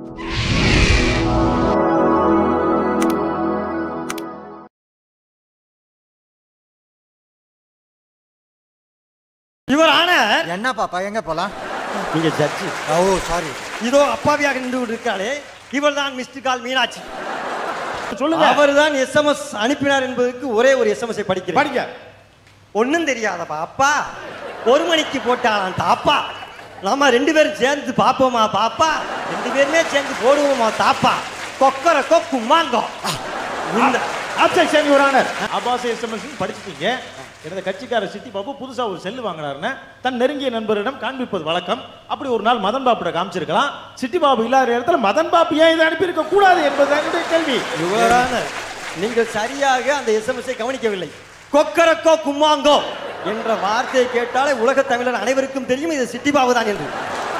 இவர் ஆன என்ன பாப்பா எங்க போலாம் நீங்க ஜட்ஜி ஓ சாரி இதோ அப்பாவியாக நின்று இருக்காளே இவர் தான் மிஸ்டர் கால் மீனாட்சி சொல்லுங்க அவர் தான் எஸ்எம்எஸ் அனுப்பினார் என்பதற்கு ஒரே ஒரு எஸ்எம்எஸ் படிக்கிறேன் படிங்க ஒன்றும் தெரியாதப்பா அப்பா ஒரு மணிக்கு போட்டாலாம் தாப்பா நாம ரெண்டு பேரும் சேர்ந்து பார்ப்போமா பாப்பா ரெண்டு பேருமே சேர்ந்து போடுவோமா தாப்பா கொக்கர கொக்கு மாங்கோ இந்த objection your honour Abbas SMS படிச்சிட்டீங்க எனது கட்சிக்கார சிட்டி பாபு புதுசா ஒரு செல்லு வாங்கினாருன்னு தன் நெருங்கிய நண்பரிடம் காண்பிப்பது வழக்கம் அப்படி ஒரு நாள் மதன் பாபுட காமிச்சிருக்கலாம் சிட்டி பாபு இல்லாத இடத்துல மதன் பாபு ஏன் இதை அனுப்பியிருக்க கூடாது என்பது என்னுடைய கேள்வி யுவரான நீங்கள் சரியாக அந்த எஸ்எம்எஸ்ஐ கவனிக்கவில்லை கொக்கரக்கோ கும்மாங்கோ என்ற வார்த்தையை கேட்டாலே உலக தமிழர் அனைவருக்கும் தெரியும் இது சிட்டிபாபு தான் என்று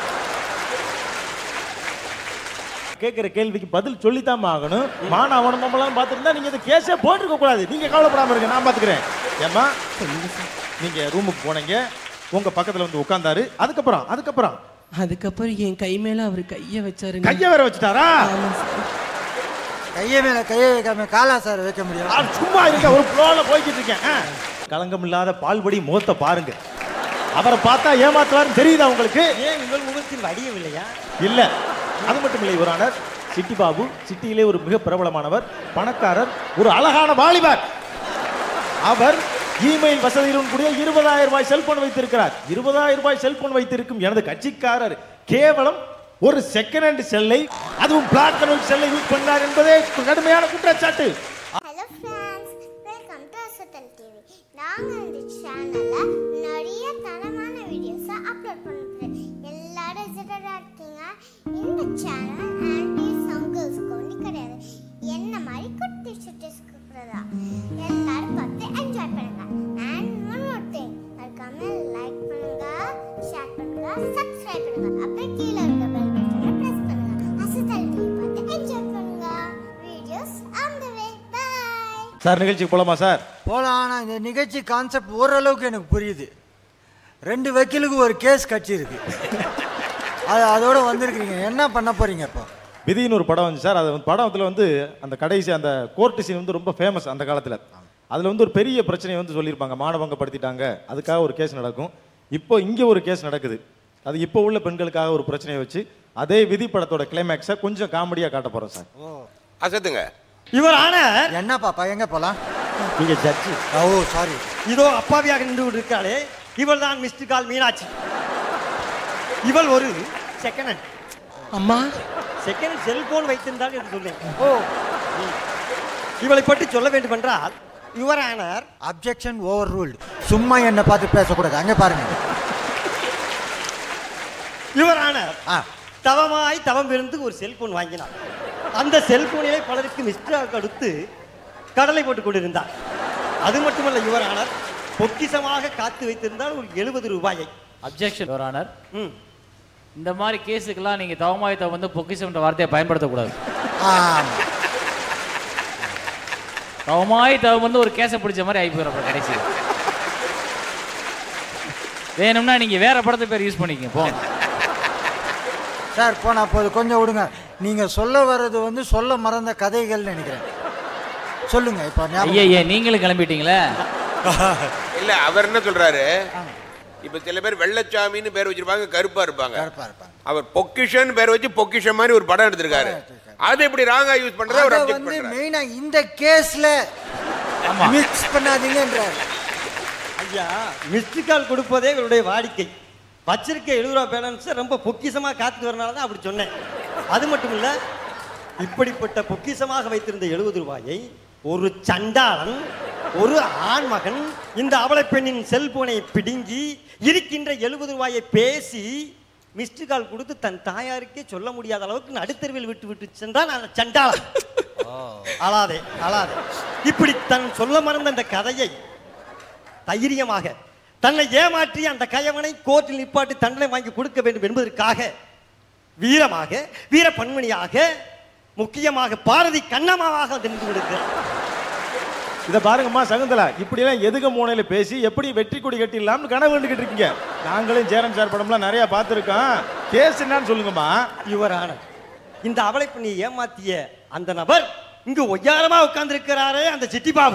கேட்கிற கேள்விக்கு பதில் சொல்லித்தாம ஆகணும் மான அவனமெல்லாம் பார்த்துருந்தா நீங்க இந்த கேஸே போட்டிருக்க கூடாது நீங்க கவலைப்படாம இருங்க நான் பாத்துக்கிறேன் ஏம்மா நீங்க ரூமுக்கு போனீங்க உங்க பக்கத்துல வந்து உட்கார்ந்தாரு அதுக்கப்புறம் அதுக்கப்புறம் அதுக்கப்புறம் என் கை மேல அவர் கைய வச்சாருங்க கைய வேற வச்சுட்டாரா ஆமா சார். கையை மேல கையை வைக்காம காலா சார் வைக்க முடியும் நான் சும்மா இருக்க ஒரு ஃப்ளோல போய்கிட்டு இருக்கேன் ஆ. களங்கம் இல்லாத பால்படி முகத்தை பாருங்க அவரை பார்த்தா ஏமாத்துவாருன்னு தெரியுதா உங்களுக்கு ஏன் உங்கள் முகத்தில் வடியவில்லையா இல்ல அது மட்டும் இல்லை இவரானர் சிட்டி பாபு சிட்டியிலே ஒரு மிக பிரபலமானவர் பணக்காரர் ஒரு அழகான வாலிபர் அவர் இமெயில் வசதியுடன் கூடிய இருபதாயிரம் ரூபாய் செல்போன் வைத்திருக்கிறார் இருபதாயிரம் ரூபாய் செல்போன் வைத்திருக்கும் எனது கட்சிக்காரர் கேவலம் ஒரு செகண்ட் ஹேண்ட் செல்லை அதுவும் பிளாக் அண்ட் ஒயிட் செல்லை யூஸ் பண்ணார் என்பதே கடுமையான குற்றச்சாட்டு hello friends welcome to Asathal TV நாங்கள் இந்த சேனலில் நிறைய தரமான வீடியோஸை அப்லோட் பண்ணுறோம் எல்லாரும் எக்ஸைட்டடாக இருக்கீங்க இந்த சேனல் ஆன்டிஸ் அங்கிள்ஸ்க்கு ஒன்று கிடையாது என்ன மாதிரி குட்டி சுட்டிஸ்க்கு இருக்கிறதா எல்லாரும் பார்த்து என்ஜாய் பண்ணுங்க அண்ட் ஒன் மோர் திங் மறக்காம லைக் பண்ணுங்க ஷேர் பண்ணுங்க சப்ஸ்கிரைப் பண்ணுங்க அப்புறம் கீழே இருக்க பெல் பட்டனை ப்ரெஸ் பண்ணுங்க அசத்தல் டிவி பார்த்து என்ஜாய் பண்ணுங்க videos on the way bye sir நிகழ்ச்சிக்கு போலாமா சார் போலாம் ஆனா இந்த நிகழ்ச்சி கான்செப்ட் ஓரளவுக்கு எனக்கு புரியுது ரெண்டு வக்கீலுக்கு ஒரு கேஸ் கட்சி இருக்கு அது அதோட வந்திருக்கீங்க என்ன பண்ண போறீங்க இப்போ விதின்னு ஒரு படம் வந்து சார் அது வந்து படத்துல வந்து அந்த கடைசி அந்த கோர்ட் சீன் வந்து ரொம்ப ஃபேமஸ் அந்த காலத்துல அதுல வந்து ஒரு பெரிய பிரச்சனையை வந்து சொல்லியிருப்பாங்க மானபங்கப்படுத்திட்டாங்க அதுக்காக ஒரு கேஸ் நடக்கும் இப்போ இங்க ஒரு கேஸ் நடக்குது அது இப்போ உள்ள பெண்களுக்காக ஒரு பிரச்சனையை வச்சு அதே விதி படத்தோட கிளைமேக்ஸை கொஞ்சம் காமெடியா காட்ட போறோம் சார் அசத்துங்க இவர் ஆன என்ன பாப்பா எங்க போலாம் நீங்க ஜட்ஜி ஓ சாரி இதோ அப்பாவியாக நின்று இருக்காளே இவள் தான் மிஸ்டர் கால் மீனாட்சி இவள் ஒரு செகண்ட் ஹேண்ட் அம்மா செகண்ட் செல்போன் வைத்திருந்தால் என்று சொன்னேன் ஓ இவளை பற்றி சொல்ல வேண்டும் என்றால் your honour objection overruled சும்மா என்ன பார்த்து பேசக்கூடாது அங்க பாருங்க யுவர் ஆனர் ஆ தவமாய் தவம் இருந்து ஒரு செல்போன் வாங்கினார் அந்த செல்போனிலே பலருக்கு மிஸ்டர் கொடுத்து கடலை போட்டுக் கொண்டிருந்தார் அது மட்டுமல்ல யுவர் ஆனர் பொக்கிசமாக காத்து வைத்திருந்தால் ஒரு எழுபது ரூபாயை அப்ஜெக்ஷன் யுவர் ஆனர் ம் இந்த மாதிரி கேஸுக்கெல்லாம் நீங்க தவமாயத்தை வந்து பொக்கிஷம்ன்ற வார்த்தையை பயன்படுத்தக்கூடாது ஆமா தவமாய் தவம் வந்து ஒரு கேஸை பிடிச்ச மாதிரி ஆகி போயிடும் அப்புறம் கடைசி வேணும்னா நீங்க வேற படத்தை பேர் யூஸ் பண்ணிக்கங்க போங்க சார் போனா போது கொஞ்சம் விடுங்க நீங்க சொல்ல வர்றது வந்து சொல்ல மறந்த கதைகள் நினைக்கிறேன் சொல்லுங்க இப்போ ஞாபகம் ஐயா நீங்களும் கிளம்பிட்டீங்களே இல்ல அவர் என்ன சொல்றாரு இப்ப சில பேர் வெள்ளச்சாமின்னு பேர் வச்சிருப்பாங்க கருப்பா இருப்பாங்க கருப்பா இருப்பாங்க அவர் பொக்கிஷன் பேர் வச்சு பொக்கிஷன் மாதிரி ஒரு படம் எடுத்திருக்காரு அது எப்படி ராங்கா யூஸ் பண்றத அவர் அதை அப்ஜெக்ட் வந்து பண்றாரு மெயினா இந்த கேஸ்ல ஆமா மிக்ஸ் பண்ணாதீங்கன்றார் ஐயா மிஸ்டு கால் கொடுப்பதே இவருடைய வாடிக்கை வச்சிருக்க எழுபது ரூபா பேலன்ஸை ரொம்ப பொக்கிஷமாக காத்து வரனால தான் அப்படி சொன்னேன் அது மட்டும் இல்ல இப்படிப்பட்ட பொக்கிஷமாக வைத்திருந்த எழுபது ரூபாயை ஒரு சண்டாளன் ஒரு ஆண்மகன் இந்த அவலை பெண்ணின் செல்போனை பிடுங்கி இருக்கின்ற எழுபது ரூபாயை பேசி மிஸ்டு கால் கொடுத்து தன் தாயாருக்கே சொல்ல முடியாத அளவுக்கு நடுத்தருவில் விட்டு விட்டு சென்றான் அந்த சண்டாளன் அழாதே அழாதே இப்படி தன் சொல்ல மறந்த அந்த கதையை தைரியமாக தன்னை ஏமாற்றி அந்த கயவனை கோர்ட்டில் நிப்பாட்டி தண்டனை வாங்கி கொடுக்க வேண்டும் என்பதற்காக வீரமாக வீர பன்மணியாக முக்கியமாக பாரதி கண்ணம்மாவாக நின்று கொடுக்கிறார் இதை பாருங்கம்மா சகுந்தலா இப்படியெல்லாம் எதுக மூனையில பேசி எப்படி வெற்றி கொடி கட்டிடலாம்னு கனவு கண்டுகிட்டு இருக்கீங்க நாங்களும் ஜெயராம் சார் படம்லாம் நிறைய பார்த்துருக்கோம் கேஸ் என்னன்னு சொல்லுங்கம்மா யுவர் ஆனர் இந்த அவளை பண்ணி ஏமாத்திய அந்த நபர் இங்கு ஒய்யாரமா உட்கார்ந்திருக்கிறாரே அந்த சிட்டி பாபு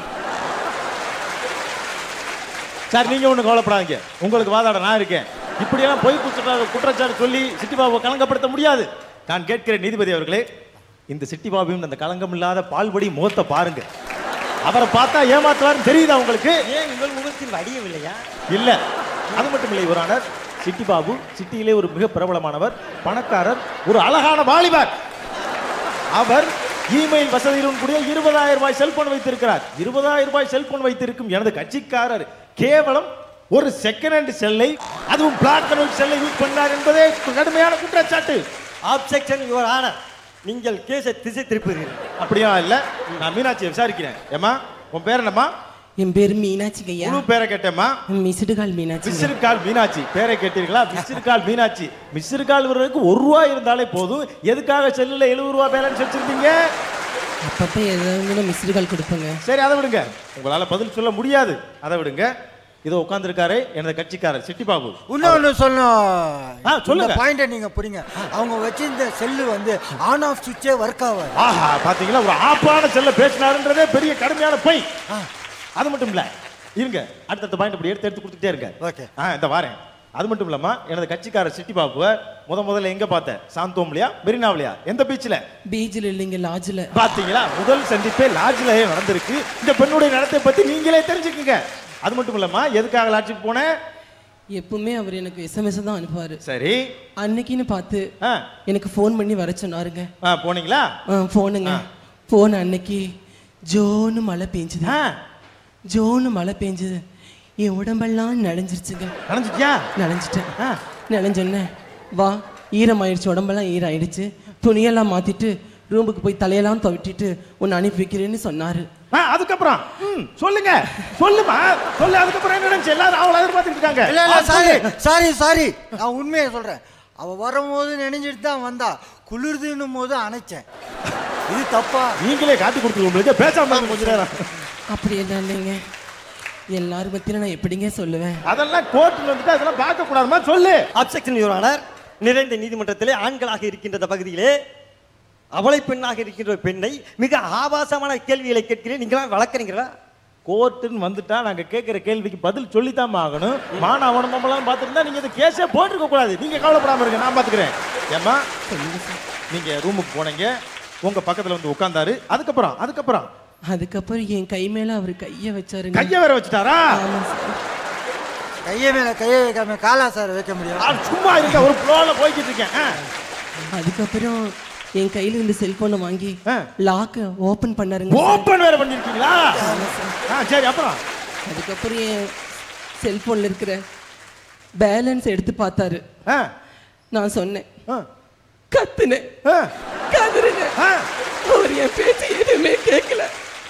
சார் நீங்க ஒண்ணு கவலைப்படாதீங்க உங்களுக்கு வாதாட நான் இருக்கேன் இப்படியெல்லாம் பொய் குற்ற குற்றச்சாட்டு சொல்லி சிட்டிபாபுவை கலங்கப்படுத்த முடியாது நான் கேட்கிறேன் நீதிபதி அவர்களே இந்த சிட்டிபாபுவின் அந்த கலங்கம் இல்லாத பால்படி முகத்தை பாருங்க அவரை பார்த்தா ஏமாத்துவாருன்னு தெரியுதா உங்களுக்கு ஏன் உங்கள் முகத்தில் வடியவில்லையா இல்ல அது மட்டும் இல்லை யுவரானர் சிட்டி பாபு சிட்டியிலே ஒரு மிக பிரபலமானவர் பணக்காரர் ஒரு அழகான வாலிபர் அவர் இமெயில் வசதியுடன் கூடிய இருபதாயிரம் ரூபாய் செல்போன் வைத்திருக்கிறார் இருபதாயிரம் ரூபாய் செல்போன் வைத்திருக்கும் எனது கட்சிக்காரர் கேவலம் ஒரு செகண்ட் ஹேண்ட் செல்லை அதுவும் பிளாக் அண்ட் ஒயிட் செல்லை யூஸ் பண்ணார் என்பதே கடுமையான குற்றச்சாட்டு ஆப்செக்ஷன் யுவர் ஆனர் நீங்கள் கேஸை திசை திருப்புகிறீர்கள் அப்படியா இல்ல நான் மீனாட்சியை விசாரிக்கிறேன் ஏமா உன் பேர் என்னம்மா என் பேர் மீனாட்சிங்க ஐயா முழு பேரை கேட்டேம்மா missed call Meenakshi mister call Meenakshi பேரை கேட்டீர்களா mister call Meenakshi mister call விடுறதுக்கு ஒரு ரூபா இருந்தாலே போதும் எதுக்காக செல்லுல எழுபது ரூபா பேலன்ஸ் வச்சிருந்தீங்க அப்பப்போ ஏதாவது மிஸ்டுகால் கொடுப்பேங்க சரி அதை விடுங்க உங்களால பதில் சொல்ல முடியாது அதை விடுங்க இதோ உட்கார்ந்திருக்காரு எனது கட்சிக்காரர் சிட்டி பாபு இன்னொன்னு ஆ, சொல்லணும் சொல்லுங்க. இந்த பாயிண்ட்டை நீங்க புரியுங்க அவங்க வச்சிருந்த செல்லு வந்து ஆன் ஆஃப் சுவிட்சே ஒர்க் ஆகாது ஆஹா பாத்தீங்களா ஒரு ஆப்பான செல்ல பேசினாருன்றதே பெரிய கடுமையான பொய் அது மட்டும் இல்ல இருங்க அடுத்தடுத்த பாயிண்ட் இப்படி எடுத்து எடுத்து கொடுத்துட்டே இருங்க Okay. ஆ இந்த வாரேன் அது மட்டும் இல்லம்மா எனது கட்சிக்காரர் சிட்டி பாபுவை முத முதல்ல எங்க பார்த்தேன் சாந்தோம்லையா மெரினாவிலையா எந்த பீச்ல பீச்சில் இல்லைங்க லாட்ஜில் பாத்தீங்களா முதல் சந்திப்பே லாட்ஜ்லயே நடந்திருக்கு இந்த பெண்ணுடைய நடத்தை பத்தி நீங்களே தெரிஞ்சுக்குங்க அது மட்டும் இல்லம்மா எதுக்காக லாட்ஜுக்கு போனேன் எப்பவுமே அவர் எனக்கு எஸ்எம்எஸ் தான் அனுப்புவார் சரி அன்னைக்குன்னு பார்த்து ஆ, எனக்கு ஃபோன் பண்ணி வர சொன்னாருங்க ஆ, போனீங்களா ஃபோனுங்க ஃபோன் அன்னைக்கு ஜோன்னு மழை பெஞ்சுது ஆ, ஜோன்னு மழை பெஞ்சுது என் உடம்பெல்லாம் நனைஞ்சிருச்சுங்க நனைஞ்சிட்டியா நனைஞ்சிட்டேன் ஆ. நனைஞ்சொன்னே வா ஈரமாயிடுச்சு உடம்பெல்லாம் ஈரம் ஆயிடுச்சு துணியெல்லாம் மாத்திட்டு ரூமுக்கு போய் தலையெல்லாம் துவட்டிட்டு உன்னை அனுப்பி வைக்கிறேன்னு சொன்னாரு ஆ, அதுக்கப்புறம் ம், சொல்லுங்க சொல்லுமா சொல்லு அதுக்கப்புறம் என்ன நடந்துச்சு எல்லாரும் அவளை எதிர்பார்த்துட்டு இருக்காங்க இல்ல இல்ல ஆ, சாரி சொல்லு. சாரி சாரி நான் உண்மையை சொல்றேன் அவ வரும்போது நினைஞ்சிட்டு தான் வந்தா குளிர்துன்னும் போது அணைச்சேன் இது தப்பா நீங்களே காட்டி கொடுத்து உங்களுக்கு பேசாம இருங்க கொஞ்ச நேரம் அப்படி எல்லாம் இல்லைங்க எல்லாரும் பத்தியும் நான் எப்படிங்க சொல்லுவேன் அதெல்லாம் கோர்ட்டுல வந்துட்டு அதெல்லாம் பார்க்க கூடாதுமா சொல்லு ஆப்செக்ஷன் யுவர் ஆனர் நிறைந்த நீதிமன்றத்திலே ஆண்களாக இருக்கின்ற இந்த பகுதியிலே அவளை பெண்ணாக இருக்கின்ற ஒரு பெண்ணை மிக ஆபாசமான கேள்விகளை கேட்கிறேன் நீங்களாம் வளர்க்குறீங்களா கோர்ட்டுன்னு வந்துட்டா நாங்க கேட்கிற கேள்விக்கு பதில் சொல்லித்தான் ஆகணும் மான அவனமெல்லாம் பார்த்துருந்தா நீங்க இந்த கேஸே போட்டிருக்க கூடாது நீங்க கவலைப்படாம இருங்க நான் பாத்துக்கிறேன் ஏம்மா நீங்க ரூமுக்கு போனீங்க உங்க பக்கத்துல வந்து உட்கார்ந்தாரு அதுக்கப்புறம் அதுக்கப்புறம் அதுக்கப்புறம் என் கை மேல அவர் கைய வச்சாருங்க கைய வேற வச்சுட்டாரா ஆமா சார் கையை மேல கையை வைக்காம காலா சார் வைக்க முடியும் ஆ, சும்மா இருக்க ஒரு ஃப்ளோல போய்கிட்டு இருக்கேன் ஆ. அதுக்கப்புறம் என் கையில இருந்து செல்போனை வாங்கி ஆ. லாக்க ஓபன் பண்ணாருங்க சார். ஓப்பன் வேற பண்ணிருக்கீங்களா ஆ சரி அப்புறம் அதுக்கப்புறம் என் செல்போன்ல இருக்கிற பேலன்ஸ் எடுத்து பார்த்தாரு ஆ, நான் சொன்னேன் ஆ, கத்துனேன் ஆ, கதறினேன் ஆ. அவர் என் பேச்சு எதுவுமே கேட்கல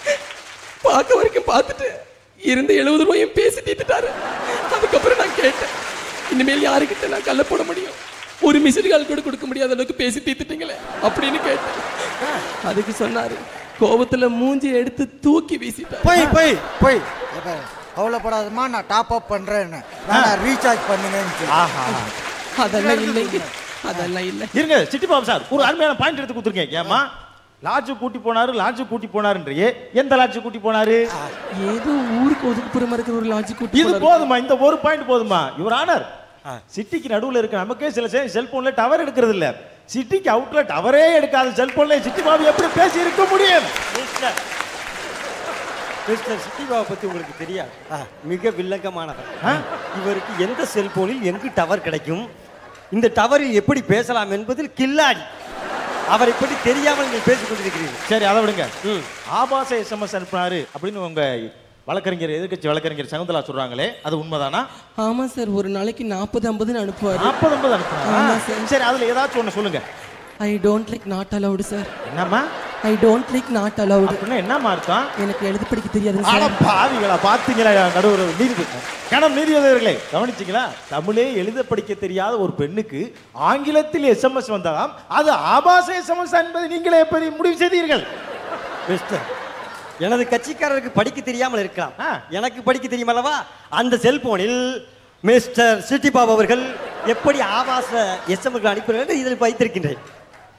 பார்க்க வரைக்கும் பார்த்துட்டு இருந்த எழுபது ரூபாயும் பேசி தீர்த்துட்டாரு அதுக்கப்புறம் நான் கேட்டேன் இனிமேல் யாருக்கிட்ட நான் கல்ல போட முடியும் ஒரு மிஸ்டு கால் கூட கொடுக்க முடியாத அளவுக்கு பேசி தீர்த்துட்டீங்களே அப்படின்னு கேட்டேன் அதுக்கு சொன்னாரு கோபத்துல மூஞ்சி எடுத்து தூக்கி வீசிட்டார் போய் போய் போய் எப்ப, கவலைப்படாதம்மா நான் டாப் அப் பண்றேன்னு நான் ரீசார்ஜ் பண்ணுங்கன்னு ஆஹா அதெல்லாம் இல்லைங்க அதெல்லாம் இல்லை இருங்க சிட்டி பாபு சார் ஒரு அருமையான பாயிண்ட் எடுத்து கொடுத்துருக்கேன் ஏமா லாட்ஜு கூட்டி போனாரு லாட்ஜு கூட்டி போனாருன்றியே எந்த லாட்ஜு கூட்டி போனாரு ஏதோ ஊருக்கு ஒதுக்குப்புறமா இருக்கிற ஒரு லாட்ஜி கூட்டி இது போனாரு. போதுமா இந்த ஒரு பாயிண்ட் போதுமா யுவர் ஆனர் சிட்டிக்கு நடுவுல இருக்க நமக்கே சில செல்போன்ல டவர் எடுக்கிறது இல்ல சிட்டிக்கு அவுட்ல டவரே எடுக்காத செல்போன்ல சிட்டி பாபு எப்படி பேசி இருக்க முடியும் மிஸ்டர் மிஸ்டர் சிட்டிபாவை பத்தி உங்களுக்கு தெரியாது மிக வில்லங்கமானவர் ஆ? இவருக்கு எந்த செல்போனில் எங்கு டவர் கிடைக்கும் இந்த டவரில் எப்படி பேசலாம் என்பதில் கில்லாடி அவரை பற்றி தெரியாமல் நீங்கள் பேசிக் கொண்டிருக்கிறீர்கள் சரி அதை விடுங்க ம். ஆபாச எஸ்எம்எஸ் அனுப்புனாரு அப்படின்னு உங்க வழக்கறிஞர் எதிர்க்கட்சி வழக்கறிஞர் சகுந்தலா சொல்றாங்களே அது உண்மைதானா ஆமா சார் ஒரு நாளைக்கு நாற்பது ஐம்பதுன்னு அனுப்புவாரு நாற்பது ஐம்பது அனுப்புனாரா ஆமா சார். சரி அதுல ஏதாச்சும் ஒண்ணு சொல்லுங்க I don't like not allowed sir என்னம்மா I don't like not allowed அப்படின்னா என்னம்மா அர்த்தம் எனக்கு எழுத படிக்க தெரியாதுங்க அட சார் பாவிகளா பாத்தீங்களா நடுவர் நீதிபதி கணம் நீதிபதிகளே கவனிச்சீங்களா தமிழே எழுத படிக்க தெரியாத ஒரு பெண்ணுக்கு ஆங்கிலத்தில் எஸ்எம்எஸ் வந்ததாம் அது ஆபாச எஸ்எம்எஸ் என்பதை நீங்களே எப்படி முடிவு செய்தீர்கள் மிஸ்டர் எனது கட்சிக்காரருக்கு படிக்க தெரியாமல் இருக்கலாம் ஆ. எனக்கு படிக்க தெரியும் அல்லவா அந்த செல்போனில் மிஸ்டர் சிட்டி பாபு அவர்கள் எப்படி ஆபாச எஸ்எம்எஸ் அனுப்புகிறார்கள் இதில் வைத்திருக்கின்றேன்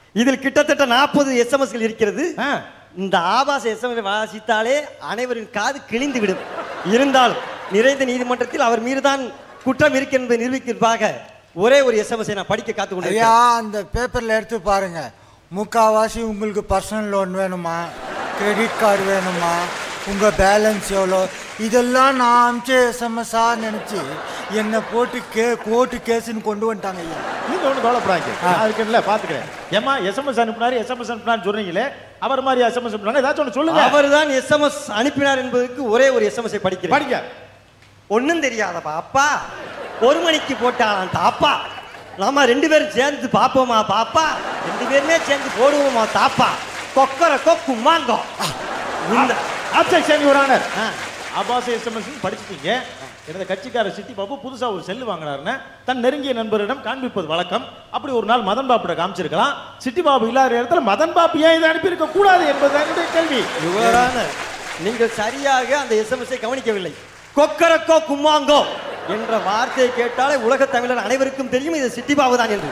இதில் கிட்டத்தட்ட நாற்பது எஸ்எம்எஸ்கள் இருக்கிறது ஆ. இந்த ஆபாச எஸ்எம்எஸ் வாசித்தாலே அனைவரின் காது கிழிந்து விடும் இருந்தாலும் நிறைந்த நீதிமன்றத்தில் அவர் மீதுதான் குற்றம் இருக்கு என்பதை நிரூபிக்கிறதாக ஒரே ஒரு எஸ்எம்எஸ் நான் படிக்க காத்து கொண்டு ஐயா அந்த பேப்பர்ல எடுத்து பாருங்க முக்காவாசி உங்களுக்கு பர்சனல் லோன் வேணுமா கிரெடிட் கார்டு வேணுமா உங்க பேலன்ஸ் எவ்வளோ இதெல்லாம் நான் அமிச்ச எஸ்எம்எஸ்ஸா நினைச்சு என்னை போட்டு கே கோர்ட்டு கேஸுன்னு கொண்டு வந்துட்டாங்க ஐயா நீங்க ஒண்ணு கவலைப்படாங்க நான் அதுக்கு இல்ல பாத்துக்கிறேன் ஏமா எஸ்எம்எஸ் அனுப்புனாரு எஸ்எம்எஸ் அனுப்புனாரு சொல்றீங்களே அவர் மாதிரி எஸ்எம்எஸ் அனுப்புனாங்க ஏதாச்சும் ஒண்ணு சொல்லுங்க அவர்தான் எஸ்எம்எஸ் அனுப்பினார் என்பதற்கு ஒரே ஒரு எஸ்எம்எஸ் படிக்கிறேன் படிங்க ஒண்ணும் தெரியாதப்பா அப்பா ஒரு மணிக்கு போட்டாலாம் தாப்பா நாம ரெண்டு பேரும் சேர்ந்து பாப்போமா பாப்பா ரெண்டு பேருமே சேர்ந்து போடுவோமா தாப்பா கொக்கர கொக்கு மாங்கோ இந்த ஆப்செக்ஷன் யுவர் ஆனர் ஆ. ஆபாச எஸ்எம்எஸ் படிச்சிட்டீங்க எனது கட்சிக்கார சிட்டி பாபு புதுசா ஒரு செல்லு வாங்கினாருன்னு தன் நெருங்கிய நண்பரிடம் காண்பிப்பது வழக்கம் அப்படி ஒரு நாள் மதன் பாபுட காமிச்சிருக்கலாம் சிட்டி பாபு இல்லாத இடத்துல மதன் பாபு ஏன் இதை அனுப்பியிருக்க கூடாது என்பதுதான் என்னுடைய கேள்வி யுவரான நீங்கள் சரியாக அந்த எஸ்எம்எஸ்ஐ கவனிக்கவில்லை கொக்கரக்கோ கும்மாங்கோ என்ற வார்த்தையை கேட்டாலே உலக தமிழர் அனைவருக்கும் தெரியும் இது சிட்டிபாபு தான் என்று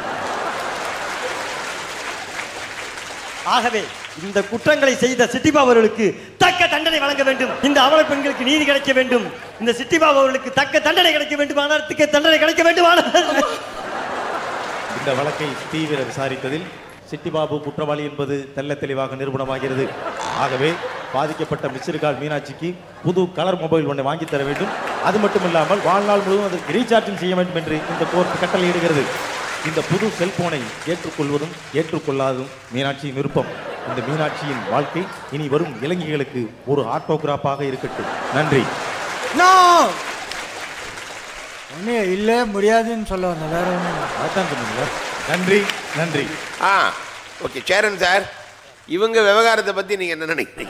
ஆகவே இந்த குற்றங்களை செய்த சிட்டிபாபு அவர்களுக்கு தக்க தண்டனை வழங்க வேண்டும் இந்த அவல பெண்களுக்கு நீதி கிடைக்க வேண்டும் இந்த சிட்டிபாபு அவர்களுக்கு தக்க தண்டனை கிடைக்க வேண்டுமானால் தக்க தண்டனை கிடைக்க வேண்டுமானால் இந்த வழக்கை தீவிர விசாரித்ததில் சிட்டிபாபு குற்றவாளி என்பது தெள்ள தெளிவாக நிரூபணமாகிறது ஆகவே பாதிக்கப்பட்ட மிஸ்டர் மீனாட்சிக்கு புது கலர் மொபைல் ஒன்றை வாங்கி தர வேண்டும் அது மட்டும் இல்லாமல் வாழ்நாள் முழுவதும் அதற்கு ரீசார்ஜும் செய்ய வேண்டும் என்று இந்த கோர்ட் கட்டளையிடுகிறது இந்த புது செல்போனை ஏற்றுக்கொள்வதும் ஏற்றுக்கொள்ளாததும் மீனாட்சியின் விருப்பம் இந்த மீனாட்சியின் வாழ்க்கை இனி வரும் இளைஞர்களுக்கு ஒரு ஆட்டோகிராஃபாக இருக்கட்டும் நன்றி நோ ஒண்ணே இல்லை முடியாதுன்னு சொல்ல வந்தேன் வேற ஒன்றும் அதான் சொன்னீங்க நன்றி நன்றி ஆ ஓகே சேரன் சார் இவங்க விவகாரத்தை பத்தி நீங்க என்ன நினைக்கிறீங்க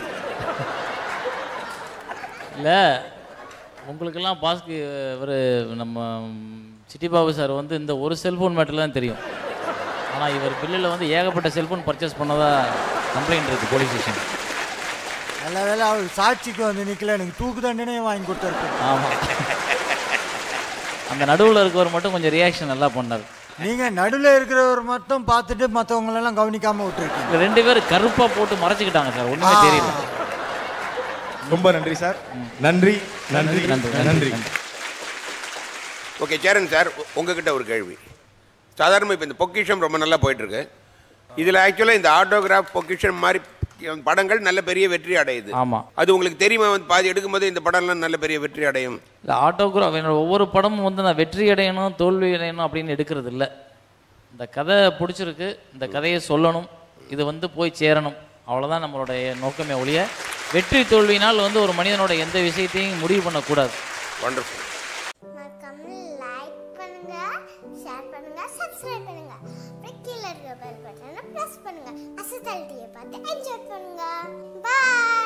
இல்லை உங்களுக்கெல்லாம் பாஸ்க்கு ஒரு நம்ம சிட்டி பாபு சார் வந்து இந்த ஒரு செல்ஃபோன் மேட்டரில் தான் தெரியும் ஆனால் இவர் பில்லில் வந்து ஏகப்பட்ட செல்ஃபோன் பர்ச்சேஸ் பண்ணதா கம்ப்ளைண்ட் இருக்குது போலீஸ் ஸ்டேஷன் நல்ல வேலை அவள் சாட்சிக்கு வந்து நிக்கல எனக்கு தூக்கு தண்டனையும் வாங்கி கொடுத்துருக்கு ஆமாம் அந்த நடுவில் இருக்கவர் மட்டும் கொஞ்சம் ரியாக்ஷன் நல்லா பண்ணார் நீங்க நடுவில் இருக்கிறவர் மட்டும் பார்த்துட்டு மற்றவங்களெல்லாம் கவனிக்காம விட்டுருக்கீங்க இந்த ரெண்டு பேரும் கருப்பாக போட்டு மறைச்சிக்கிட்டாங்க சார் ஒன்றுமே தெரியல ரொம்ப நன்றி சார் நன்றி நன்றி நன்றி, நன்றி ஓகே சேரன் சார் உ- உங்ககிட்ட ஒரு கேள்வி சாதாரணமாக இப்போ இந்த பொக்கிஷம் ரொம்ப நல்லா போயிட்டு இருக்கு இதில் ஆக்சுவலாக இந்த ஆட்டோகிராஃப் பொக்கிஷம் மாதிரி படங்கள் நல்ல பெரிய வெற்றி அடையுது ஆமாம் அது உங்களுக்கு தெரியுமா வந்து பாதி எடுக்கும்போது இந்த படம்லாம் நல்ல பெரிய வெற்றி அடையும் இந்த ஆட்டோகிராஃப் என்னோட ஒவ்வொரு படமும் வந்து நான் வெற்றி அடையணும் தோல்வி அடையணும் அப்படின்னு எடுக்கிறது இல்லை இந்த கதை பிடிச்சிருக்கு இந்த கதையை சொல்லணும் இது வந்து போய் சேரணும் அவ்வளோதான் நம்மளுடைய நோக்கமே ஒழிய வெற்றி தோல்வியினால் வந்து ஒரு மனிதனோட எந்த விஷயத்தையும் முடிவு பண்ணக்கூடாது வண்டர்ஃபுல் மறக்காம லைக் பண்ணுங்க ஷேர் பண்ணுங்க சப்ஸ்கிரைப் பண்ணுங்க அப்புறம் கீழே இருக்க பெல் பட்டனை ப்ரெஸ் பண்ணுங்க அசத்தல் டிவியை பார்த்து என்ஜாய் பண்ணுங்க பாய்